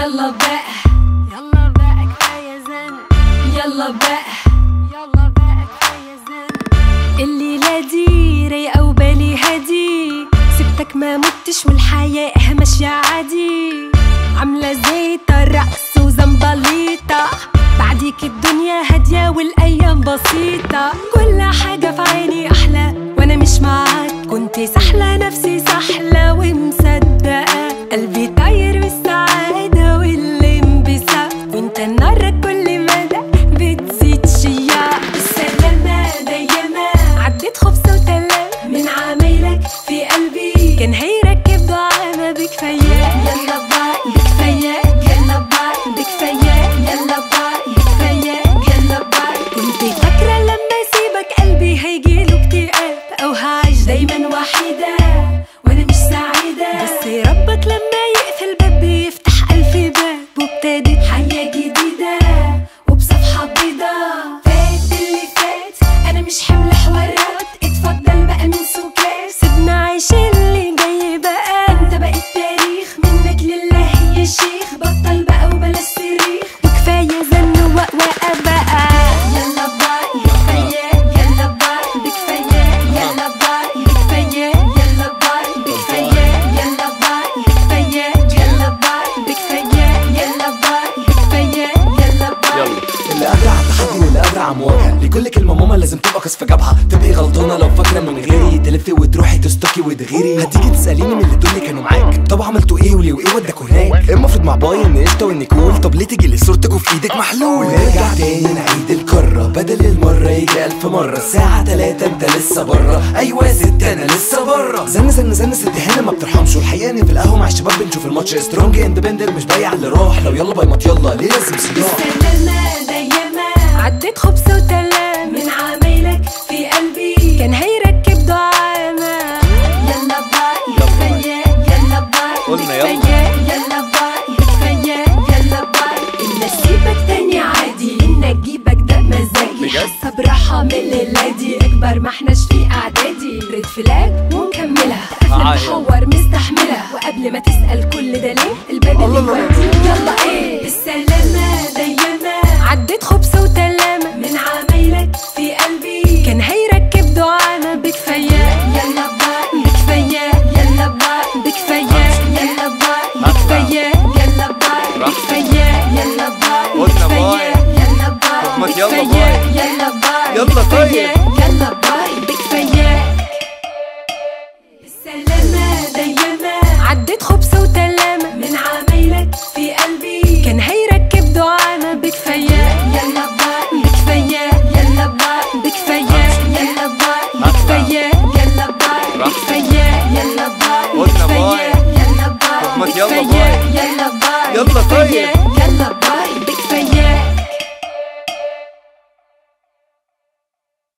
يلا بقى يلا بقى كفاية زن يلا بقى يلا بقى كفاية زن الليلة دي رايقة وبالي هادي سبتك ما متش والحياة ماشية عادي عاملة زي الرقص وزنبليطة بعديك الدنيا هادية والأيام بسيطة كل حاجة في عيني أحلى وأنا مش معاك كنت سحلة نفسي سحلة ومصدقة قلبي طاير بالسعادة والانبساط وانت النار كل مدى بتزيد شياع السلامة دايما عديت خبصة وتلام من عمايلك في قلبي كان هيركب دعامة بكفاية يلا باي بكفاية يلا باي بكفاية يلا باي بكفاية يلا باي كنت فاكرة لما اسيبك قلبي هيجيله اكتئاب او هعيش دايما وحيدة وانا مش سعيدة بس ربك لما يقفل باب بيفتح الف باب وابتدت حياة جديدة وبصفحة بيضة فات اللي فات انا مش حمل حوارات اتفضل بقى من سكات سيبنا عيش اللي جاي بقى انت بقيت تاريخ منك لله يا شيخ بطل بقى وبلاش صريخ وكفاية زن وقوقة بقى يلا باي بكفاية يلا باي بكفاية يلا باي بكفاية يلا باي بكفاية يلا باي بكفاية يلا باي بكفاية يلا باي بكفاية يلا باي اللي قادرة على التحدي واللي قادرة على المواجهة لكل كلمة ماما لازم تبقى قصف جبهة تبقي غلطانة لو فاكرة من غيري تلفي وتروحي تستوكي وتغيري هتيجي تسأليني من اللي دول اللي كانوا معاك طب عملتوا ايه وليه وايه وداكوا هناك إيه المفروض مع باي ان قشطة وان كول طب ليه تيجي لي صورتك وفي ايدك محلول ونرجع تاني نعيد الكرة بدل المرة يجي ألف مرة الساعة تلاتة انت لسه بره ايوه يا ست انا لسه بره زن زن زن ست هنا ما بترحمش والحقيقة ان في القهوة مع الشباب بنشوف الماتش سترونج اندبندنت مش بايع اللي راح لو يلا باي ما يلا ليه لازم صداع سلامة دايما عديت خبصة وتلام من عمايلك في قلبي كان هيركب دعامة يلا باي بكفاية يلا باي قلنا يلا. بكفاية يلا باي بكفاية يلا باي إن أسيبك تاني عادي إن أجيبك ده مزاجي بجد؟ حاسة براحة من الليلة دي أكبر ما احناش في إعدادي ريد فلاج ومكملة قافلة آه، محور مستحملة وقبل ما تسأل كل ده ليه الباب اللي يودي يلا ايه السلامة دايما عديت خبصة وتلامة من عمايلك في قلبي كان هيركب دعامة بكفاية يلا باي بكفاية يلا باي بكفاية يلا باي بكفاية يلا باي بكفاية يلا باي قلنا بكفاية باي. يلا باي طب ما يلا بكفاية باي. يلا باي يلا بكفاية طيب. يلا باي بكفاية السلامة دايما عديت خبصة وتلامة من عمايلك في قلبي كان هيركب دعامة بكفاية يلا باي بكفاية يلا باي بكفاية يلا باي بكفاية يلا باي بكفاية يلا باي قلنا بكفاية باي. يلا باي طب ما يلا بكفاية باي. يلا باي يلا طيب. بكفاية